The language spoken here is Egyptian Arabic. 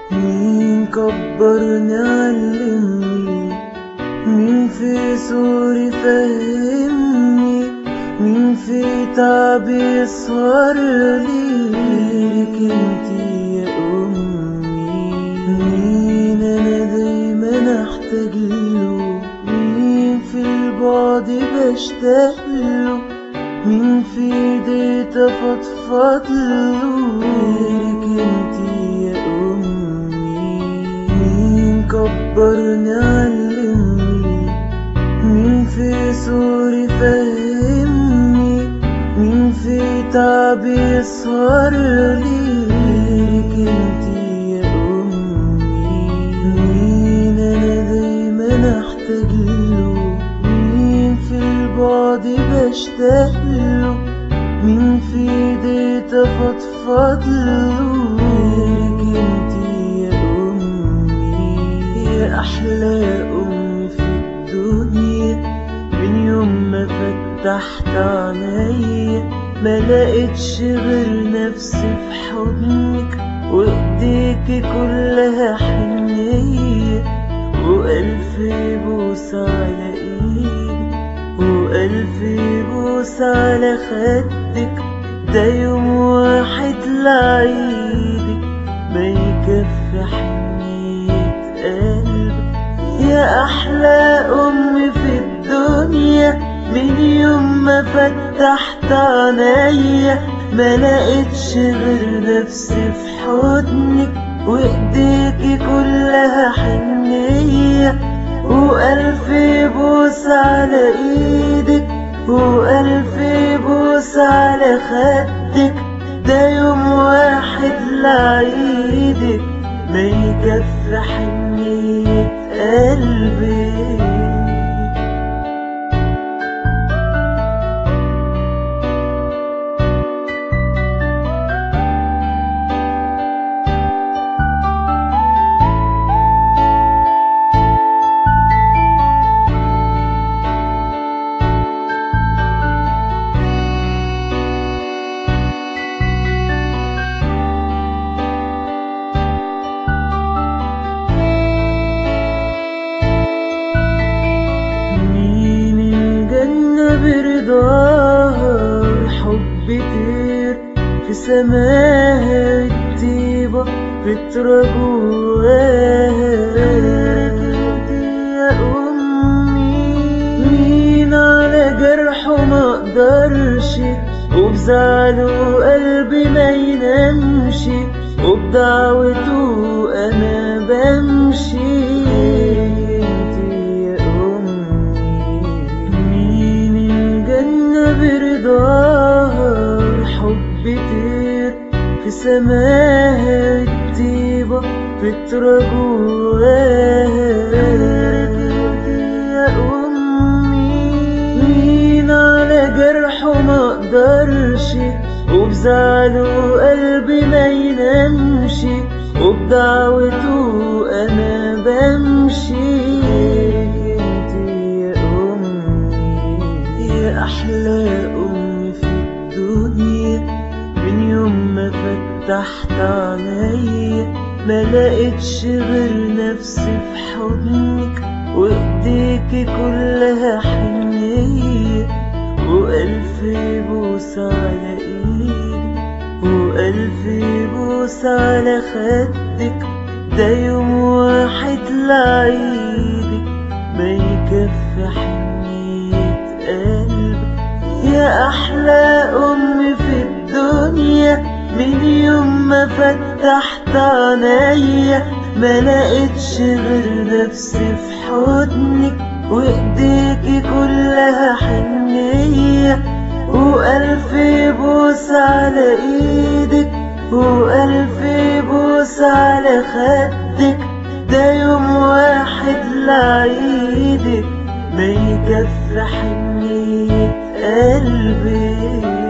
مين كبرني علمني مين في سوري فهمني مين في تعبي يسهر ليك انتي يا امي مين انا دايما احتاج له مين في البعد بشتاق له مين في ايدي افضفض له غيرك انتي يا امي مين كبرني علمني مين في سوري فهمني مين في تعبي يسهر ليك انتي يا امي مين انا دايما احتاج له مين في البعد بشتاق له مين في ايدي تفضفض له غيرك انتي يا امي يا احلى ام في الدنيا من يوم ما فتحت عينيا ما لقيتش غير نفسي في حضنك وايديكي كلها حنية والف بوس على ايدك والف بوس على خدك ده يوم واحد لعيدك ما يكفي حنية قلبك يا أحلى أم في الدنيا من يوم ما فتحت عينيا ما لقيتش غير نفسي في حضنك وايديكي كلها حنية وألف بوس على ايدك وألف بوس على خدك ده يوم واحد لعيدك ما يكفي حنية قلبي مين الجنة برضاها الحب طير في سماها الطيبة فطرة جواها يا أمي مين على جرحه ما اقدرش وبزعله قلبي ما ينامش وبدعوته انا بمشي انتي يا امي مين الجنة برضاها الحب طير في سماها الطيبة فطرة جواها يا أمي مين على جرحه ما اقدرش وبزعله قلبي ما ينامش وبدعوته انا بمشي انتي يا امي يا احلى ام في الدنيا من يوم ما فتحت عينيا ما لقيتش غير نفسي في حضنك وايديكي كلها حنية والف بوس على ايدك والف بوس على خدك ده يوم واحد لعيدك ما يكفي حنية قلبك يا أحلى أم في الدنيا من يوم ما فتحت عينيا ما لقيتش غير نفسي في حضنك وايديكي كلها حنية وألف بوس على ايدك وألف بوس على خدك ده يوم واحد لعيدك ما يكفي حنية قلبي